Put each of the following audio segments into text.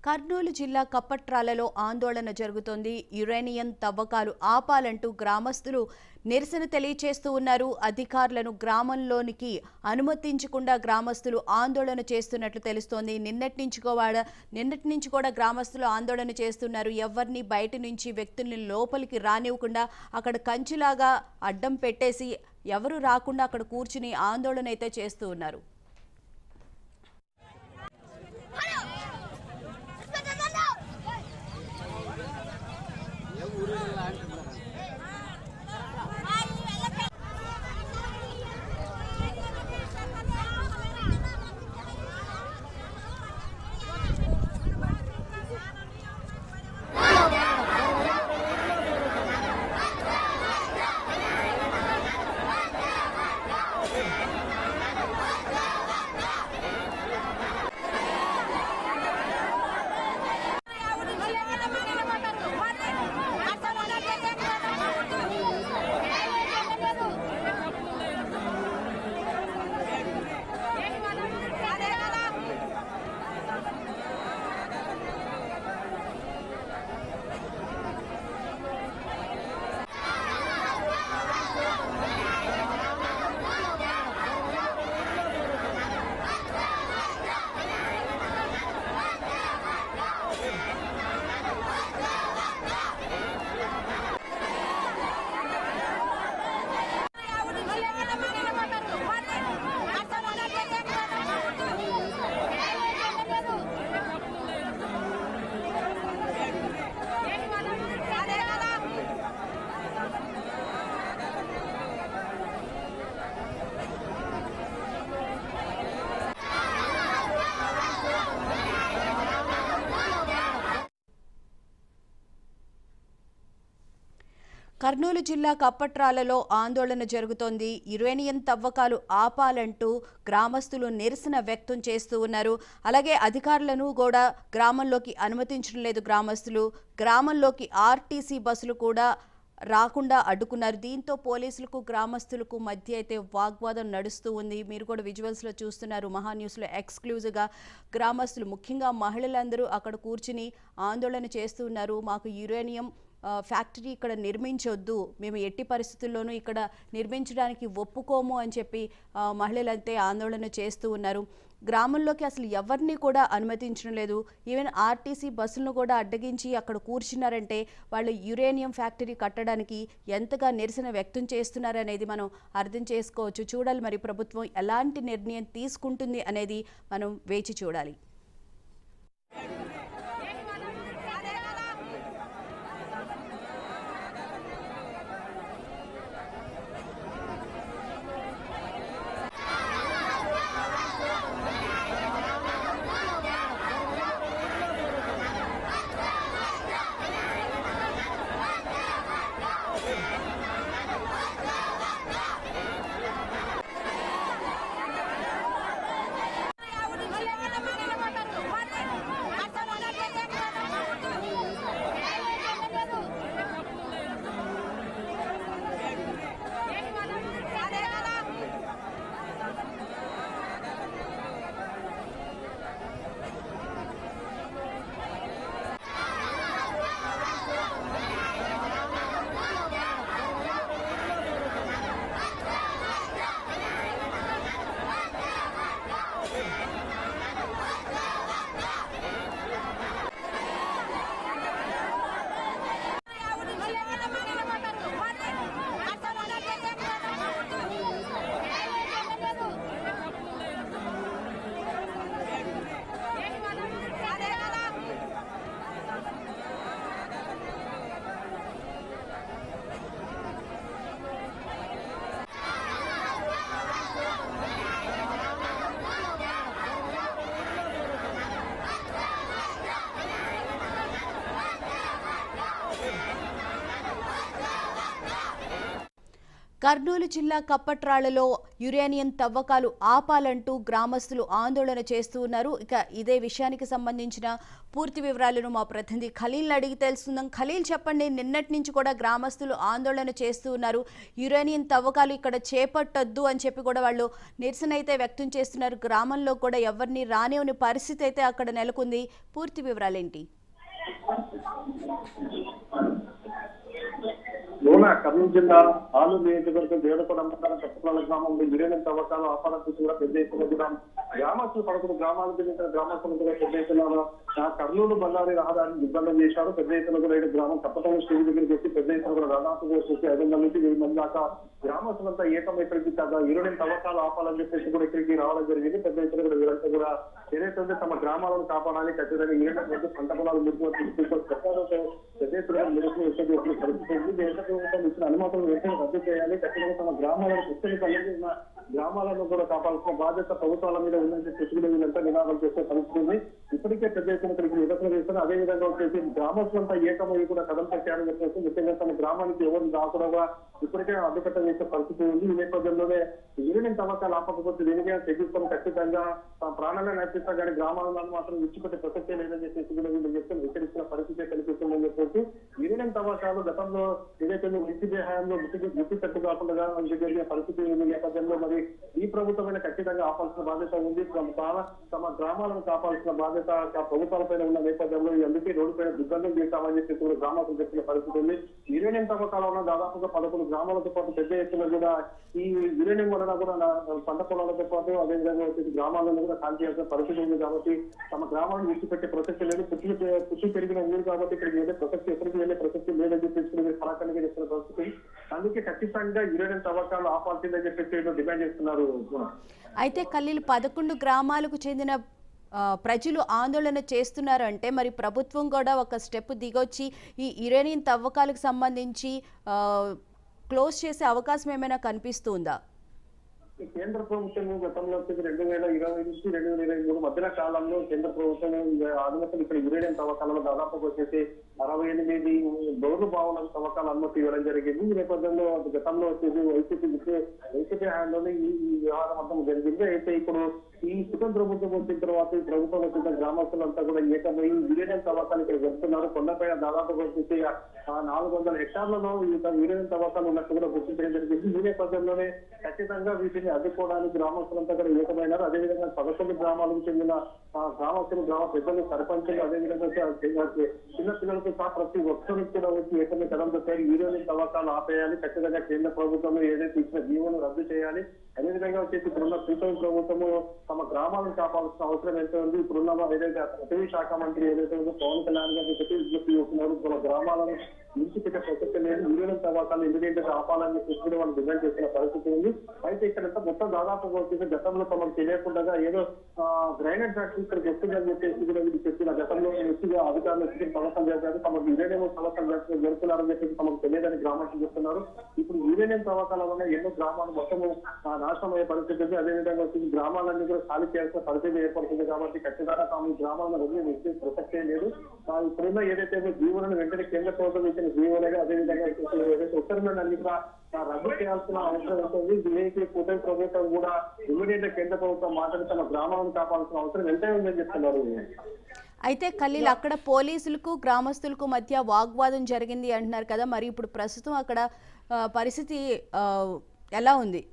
కర్నూలు జిల్లా కప్పట్రాలలో ఆందోళన జరుగుతోంది యురేనియం తవ్వకాలు ఆపాలంటూ గ్రామస్తులు నిరసన తెలియచేస్తూ ఉన్నారు అధికారులను గ్రామంలోనికి అనుమతించకుండా గ్రామస్తులు ఆందోళన చేస్తున్నట్లు తెలుస్తోంది నిన్నటి నుంచి కూడా నిన్నటి నుంచి కూడా గ్రామస్తులు ఆందోళన చేస్తున్నారు ఎవరిని బయట నుంచి వ్యక్తుల్ని లోపలికి రానివ్వకుండా అక్కడ కంచులాగా అడ్డం పెట్టేసి ఎవరు రాకుండా అక్కడ కూర్చుని ఆందోళన అయితే చేస్తూ ఉన్నారు కర్నూలు జిల్లా కప్పట్రాలలో ఆందోళన జరుగుతోంది యురేనియం తవ్వకాలు ఆపాలంటూ గ్రామస్తులు నిరసన వ్యక్తం చేస్తూ ఉన్నారు అలాగే అధికారులను కూడా గ్రామంలోకి అనుమతించడం లేదు గ్రామస్తులు గ్రామంలోకి ఆర్టీసీ బస్సులు కూడా రాకుండా అడ్డుకున్నారు దీంతో పోలీసులకు గ్రామస్తులకు మధ్య అయితే వాగ్వాదం నడుస్తూ ఉంది మీరు కూడా విజువల్స్లో చూస్తున్నారు మహా న్యూస్లో ఎక్స్క్లూజివ్గా గ్రామస్తులు ముఖ్యంగా మహిళలందరూ అక్కడ కూర్చుని ఆందోళన చేస్తూ ఉన్నారు మాకు యురేనియం ఆ, ఫ్యాక్టరీ ఇక్కడ నిర్మించొద్దు మేము ఎట్టి పరిస్థితుల్లోనూ ఇక్కడ నిర్మించడానికి ఒప్పుకోము అని చెప్పి ఆ, మహిళలంతే ఆందోళన చేస్తూ ఉన్నారు గ్రామంలోకి అసలు ఎవరిని కూడా అనుమతించడం లేదు ఈవెన్ ఆర్టీసీ బస్సులను కూడా అడ్డగించి అక్కడ కూర్చున్నారంటే వాళ్ళు యురేనియం ఫ్యాక్టరీ కట్టడానికి ఎంతగా నిరసన వ్యక్తం చేస్తున్నారనేది మనం అర్థం చేసుకోవచ్చు చూడాలి మరి ప్రభుత్వం ఎలాంటి నిర్ణయం తీసుకుంటుంది అనేది మనం వేచి చూడాలి Thank you. కర్నూలు జిల్లా కప్పట్రాళ్లలో యురేనియం తవ్వకాలు ఆపాలంటూ గ్రామస్తులు ఆందోళన చేస్తూ ఉన్నారు ఇక ఇదే విషయానికి సంబంధించిన పూర్తి వివరాలను మా ప్రతినిధి ఖలీల్ అడిగి తెలుసుకుందాం ఖలీల్ చెప్పండి నిన్నటి నుంచి కూడా గ్రామస్తులు ఆందోళన చేస్తూ ఉన్నారు యురేనియం తవ్వకాలు ఇక్కడ చేపట్టొద్దు అని చెప్పి కూడా వాళ్ళు నిరసన అయితే వ్యక్తం చేస్తున్నారు గ్రామంలో కూడా ఎవరిని రానివని పరిస్థితి అయితే అక్కడ నెలకొంది పూర్తి వివరాలేంటి లోన కర్నూలు జిల్లా ఆలు నియోజకవర్గం దేవకొండ మండలం కప్పల గ్రామంలో యురేనియం తవ్వకాలు ఆపాలకు కూడా పెద్ద ఎత్తున కూడా గ్రామస్తులు పదకొండు గ్రామాలకు చెందిన గ్రామస్తులు కూడా పెద్ద ఎత్తున ఆ కర్నూలు బళ్ళారి రహదారిని ఇబ్బంది చేశారు పెద్ద ఎత్తున కూడా ఇక్కడ గ్రామం కప్పటం స్టేజ్ దగ్గరికి వచ్చి పెద్ద ఎత్తున కూడా దాదాపు వచ్చేసి ఐదు వందల నుంచి వెయ్యి మంది దాకా గ్రామస్తులంతా ఏకం ఇక్కడికి కాగా యురేనియం తవ్వకాలు ఆపాలని చెప్పేసి కూడా ఇక్కడికి రావడం జరిగింది పెద్ద ఎత్తున కూడా వీరంతా కూడా ఏదైతే ఉందో తమ గ్రామాలను కాపాడాలి ఖచ్చితంగా యురేనియం వద్ద పంట పొలాలు ముట్టుకొని తీసుకుంటూ సర్కారు పెద్ద ఎత్తున నిరసన వ్యక్తం చేసిన పరిస్థితి ఉంది దేశ ప్రభుత్వం ఇచ్చిన అనుమతులు వెంటనే రద్దు చేయాలి ఖచ్చితంగా తమ గ్రామాలను పుస్తకం కలిగి ఉన్న గ్రామాలను కూడా కాపాడాల్సిన బాధ్యత ప్రభుత్వాల మీద ఉందని చెప్పి కూడా వీళ్ళంతా నినాదాలు చేసే పరిస్థితి ఉంది ఇప్పటికే పెద్ద ఎత్తున ఇక్కడికి నిరసన చేస్తున్నారు అదే విధంగా వచ్చేసి గ్రామస్తులంతా ఏకమయ్యి కూడా కథం పెట్టారని చెప్పేసి ముఖ్యంగా తమ గ్రామానికి ఎవరు రాకుండా ఇప్పటికే అడ్డుకట్ట చేసే పరిస్థితి ఉంది ఈ నేపథ్యంలోనే యూనియన్ తవ్వకాలు ఆపకపోతే దీనికే తెగించుకొని ఖచ్చితంగా తమ ప్రాణాలను నడిపిస్తా కానీ గ్రామాలను మాత్రం విడిచిపెట్టే ప్రసక్తే లేదని చెప్పేసి కూడా వీళ్ళు చెప్తే హెచ్చరిస్తున్న పరిస్థితి కనిపిస్తుందని చెప్పేసి యూనియన్ తవ్వకాలు గతంలో ఏదైతే వైసీపీ హయాంలో గుర్తు గుర్తు తట్టు కాకుండా జరిగిన పరిస్థితి ఉంది నేపథ్యంలో మరి ఈ ప్రభుత్వమైన ఖచ్చితంగా ఆపాల్సిన బాధ్యత ఉంది తమ ప్రాణ- తమ గ్రామాలను కాపాల్సిన బాధ్యత ఆ ప్రభుత్వాలపైన ఉన్న నేపథ్యంలో ఈ అందుకే రోడ్డు పైన దిగ్బంధం చేశామని చెప్పి కూడా గ్రామాలకు చెప్పిన పరిస్థితి ఉంది యురేనియం తవ్వకాలలో దాదాపుగా పదకొండు గ్రామాలతో పాటు పెద్ద ఎత్తున కూడా ఈ యురేనియం వలన కూడా నా- పంట పొలాలతో పాటు అదేవిధంగా వచ్చేసి గ్రామాలను కూడా కాల్ చేయాల్సిన పరిస్థితి ఉంది కాబట్టి తమ గ్రామాలను విడిచిపెట్టే ప్రసక్తి లేదు పుట్టి పుట్టి పెరిగిన ఊరు కాబట్టి ఇక్కడికి వెళ్ళే ప్రసక్తి ఎక్కడికి వెళ్ళే ప్రసక్తి లేదని చెప్పేసి కూడా పరాకానికి చెప్తున్న పరిస్థితి అందుకే ఖచ్చితంగా యురేనియం తవ్వకాలు ఆపాల్సిందని చెప్పేసి వీళ్ళు డిమాండ్ చేస్తున్నారు అయితే కల్లీలు పదకొండు గ్రామాలకు చెందిన ఆ, ప్రజలు ఆందోళన చేస్తున్నారు అంటే మరి ప్రభుత్వం కూడా ఒక స్టెప్ దిగొచ్చి ఈ యురేనియం తవ్వకాలకు సంబంధించి ఆ, క్లోజ్ చేసే అవకాశం ఏమైనా కనిపిస్తుందా ఈ కేంద్ర ప్రభుత్వం గతంలో వచ్చేసి రెండు వేల ఇరవై నుంచి రెండు వేల ఇరవై మూడు మధ్యన కాలంలో కేంద్ర ప్రభుత్వం అనుమతులు ఇక్కడ యురేనియం తవ్వకాలలో దాదాపు వచ్చేసి అరవై ఎనిమిది బౌరు బావుల తవ్వకాల అనుమతి ఇవ్వడం జరిగింది ఈ నేపథ్యంలో అది గతంలో వచ్చేసి వైసీపీ వైసీపీ హయాంలోనే ఈ ఈ వ్యవహారం అంతా జరిగింది అయితే ఇప్పుడు ఈ సుఖం ప్రభుత్వం వచ్చిన తర్వాత ఈ ప్రభుత్వం వచ్చిన గ్రామస్తులంతా కూడా ఏకమై యురేనియం తవ్వకాలు ఇక్కడ జరుపుతున్నారు కొండపైన దాదాపు వచ్చేసి ఆ నాలుగు వందల హెక్టార్లలో ఈ యురేనియం తవ్వకాలు ఉన్నట్టు కూడా గుర్తించడం జరిగింది ఈ నేపథ్యంలోనే ఖచ్చితంగా వీటిని అడ్డుకోవడానికి గ్రామస్తులంతా కూడా ఏకమైనారు అదేవిధంగా పదకొండు గ్రామాలకు చెందిన ఆ, గ్రామస్తులు గ్రామ పెద్దలు సర్పంచులు అదేవిధంగా చిన్న చిన్న పిల్లలతో సహా ప్రతి ఒక్కరికి కూడా వచ్చి ఏకమే కదం పెట్టారు యూనియన్ తవ్వకాలు ఆపేయాలి ఖచ్చితంగా కేంద్ర ప్రభుత్వం ఏదైతే ఇచ్చిన జీవోను రద్దు చేయాలి అదేవిధంగా వచ్చేసి ఇప్పుడున్న ప్రీతం ప్రభుత్వము తమ గ్రామాలను కాపాడాల్సిన అవసరం ఎంత ఉంది ఇప్పుడున్న ఏదైతే అటవీ శాఖ మంత్రి ఏదైతే ఉందో పవన్ కళ్యాణ్ గారు చెప్పి విజ్ఞప్తి చేస్తున్నారు తమ గ్రామాలను విడిచిపెట్టే ప్రసక్తి లేదు యూనియన్ తవ్వకాలు ఇమీడియట్ గా ఆపాలని చెప్పి కూడా వాళ్ళు డిమాండ్ చేసిన పరిస్థితి ఉంది అయితే ఇక్కడ మొత్తం దాదాపు వచ్చేసి గతంలో తమకు తెలియకుండా ఏదో గ్రైనేట్ ఫ్యాక్టరీ ఇక్కడికి వస్తుందని చెప్పేసి కూడా వీళ్ళు చెప్పిన గతంలో వ్యక్తిగా అధికారులు వచ్చి తవ్వకం చేశారు తమకు యురేనియం తవ్వకం చేస్తున్నారు జరుపుతున్నారని చెప్పేసి తమకు తెలియదని గ్రామాలకు చెప్తున్నారు ఇప్పుడు యురేనియం తవ్వకాల వల్ల ఎన్నో గ్రామాలు మొత్తము ఆ, నాశనం అయ్యే పరిస్థితి ఉంది అదేవిధంగా వచ్చి గ్రామాలన్నీ కూడా ఖాళీ చేయాల్సిన పరిస్థితి ఏర్పడుతుంది కాబట్టి ఖచ్చితంగా తాము ఈ గ్రామాలను వదిలి వచ్చే ప్రసక్తే లేదు ఆ, ఇప్పుడున్న ఏదైతే ఉందో జీవోలను వెంటనే కేంద్ర ప్రభుత్వం ఇచ్చిన జీవోలుగా అదేవిధంగా వచ్చేసి ఏదైతే ఉత్తర్వులను అన్ని కూడా ఆ, రద్దు చేయాల్సిన అవసరం ఉంటుంది దీనికి కూటమి ప్రభుత్వం కూడా ఇమీడియట్ కేంద్ర ప్రభుత్వం మాట్లాడి తమ గ్రామాలను కాపాడాల్సిన అవసరం ఎంతైనా ఉందని చెప్తున్నారు అయితే ఖలీల్ అక్కడ పోలీసులకు గ్రామస్తులకు మధ్య వాగ్వాదం జరిగింది అంటున్నారు కదా మరి ఇప్పుడు ప్రస్తుతం అక్కడ ఆ, పరిస్థితి ఆ, ఎలా ఉంది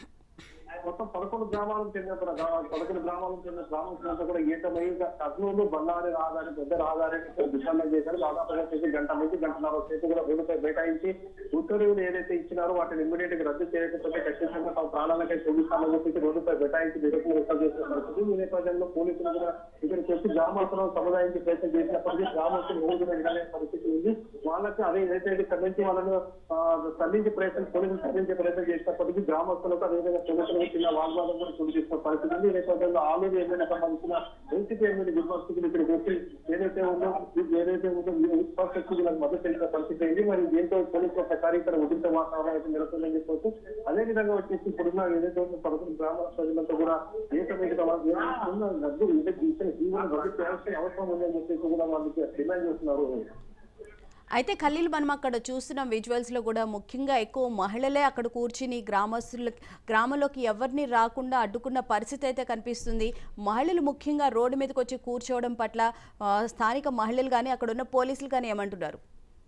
మొత్తం పదకొండు గ్రామాలకు చెందిన ప్ర- గ్రా- పదకొండు గ్రామాలకు చెందిన గ్రామస్తులంతా కూడా ఏకమై కర్నూలు బళ్ళారి రహదారి పెద్ద రహదారి దిశాల్లో చేశారు దాదాపు వచ్చేసి గంట నుంచి గంటన్నర సేపు కూడా రోడ్డుపై బైఠాయించి ఉత్తర్వులు ఏదైతే ఇచ్చినారో వాటిని ఇమ్మీడియట్ గా రద్దు చేయకపోతే ఖచ్చితంగా తమ ప్రాణాలకై చూపిస్తామని చెప్పేసి రోడ్డుపై బైఠాయించి నిరసన వ్యక్తం చేసిన పరిస్థితి ఈ నేపథ్యంలో పోలీసులు కూడా ఇక్కడికి వచ్చి గ్రామస్తులను సముదాయించి ప్రయత్నం చేసినప్పటికీ గ్రామస్తులు ఊరు వినలేని పరిస్థితి ఉంది వాళ్ళకి అదే ఏదైతే ఇక్కడ నుంచి వాళ్ళను ఆ, తరలించే ప్రయత్నం పోలీసులు తరలించే ప్రయత్నం చేసినప్పటికీ గ్రామస్తులకు అదేవిధంగా పోలీసులకు చిన్న వాగ్వాదం కూడా చోటు చేసుకున్న పరిస్థితి ఉంది ఈ నేపథ్యంలో ఆలూరు ఏమైనా సంబంధించిన ఎన్సీపీ ఎమ్మెల్యే విమర్శకులు ఇక్కడికి వచ్చి ఏదైతే ఉందో ఏదైతే ఉందో ఇన్ఫ్రాస్ట్రక్చర్ మద్దతు తెలిసిన పరిస్థితి అయింది మరి దీంతో పోలీసులు ఒకసారి ఇక్కడ ఉద్రిక్త వాతావరణం అయితే నెలకొందని చెప్పవచ్చు అదే విధంగా వచ్చేసి ఇప్పుడున్న ఏదైతే ఉందో పదకొండు గ్రామాల ప్రజలంతా కూడా ఏకమేక ఉన్న రద్దు ఏదైతే ఇచ్చిన జీవనం రద్దు చేయాల్సిన అవసరం ఉందని చెప్పేసి కూడా వాళ్ళకి డిమాండ్ చేస్తున్నారు అయితే ఖలీల్ మనం అక్కడ చూస్తున్న విజువల్స్లో కూడా ముఖ్యంగా ఎక్కువ మహిళలే అక్కడ కూర్చుని గ్రామస్తుల గ్రామంలోకి ఎవరిని రాకుండా అడ్డుకున్న పరిస్థితి అయితే కనిపిస్తుంది మహిళలు ముఖ్యంగా రోడ్డు మీదకి వచ్చి కూర్చోవడం పట్ల ఆ, స్థానిక మహిళలు కానీ అక్కడ ఉన్న పోలీసులు కానీ ఏమంటున్నారు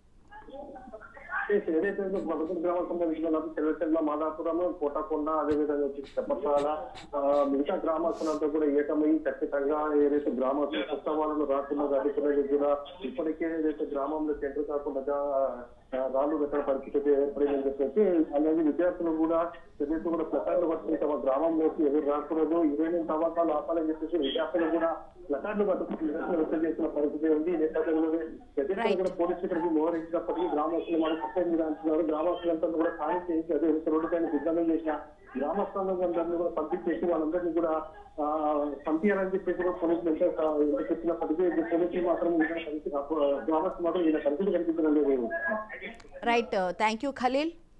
ఏదైతే మధుపూర్ గ్రామం సంబంధించిన చెల్లచెల్ల మాదాపురం కోటకొండ అదేవిధంగా వచ్చి చెప్పసాల ఆ, మిగతా గ్రామస్తులంతా కూడా ఏకమై ఖచ్చితంగా ఏదైతే గ్రామస్తుల ఉత్సవాలను రాకుండా అడ్డుకునేది కూడా ఇప్పటికే ఏదైతే గ్రామంలో సెంటర్ కాకుండా ఆ, రాళ్ళు పెట్టిన పరిస్థితి ఏర్పడిందని చెప్పేసి అలాగే విద్యార్థులు కూడా ఏదైతే కూడా ప్లకార్డులు పట్టుకుని తమ గ్రామంలోకి ఎవరు రాకూడదు ఇరవై ఎనిమిది తవ్వకాలు ఆపాలని చెప్పేసి విద్యార్థులు కూడా ప్లకార్డులు పట్టుకుని నిరసన వ్యక్తం చేసిన పరిస్థితి ఉంది ఈ నేపథ్యంలోనే ఎదుర్కొని కూడా పోలీసులు ఇక్కడికి మోహరించినప్పటికీ గ్రామస్తులు మనం తప్పే మీద అంటున్నారు గ్రామస్తులంతా కూడా ఖాళీ చేసి అదే రోడ్డు పైన దిగ్గమం చేసిన గ్రామస్తులందరినీ కూడా పంపించేసి వాళ్ళందరినీ కూడా ఆ, పంపించాలని చెప్పేసి కూడా పోలీసులు ఎంత ఎంత చెప్పినప్పటికీ పోలీసులు మాత్రం ఈయన పరిస్థితి గ్రామస్తులు మాత్రం ఈయన పరిస్థితి కనిపించడం లేదు రైట్ థ్యాంక్ యూ ఖలీల్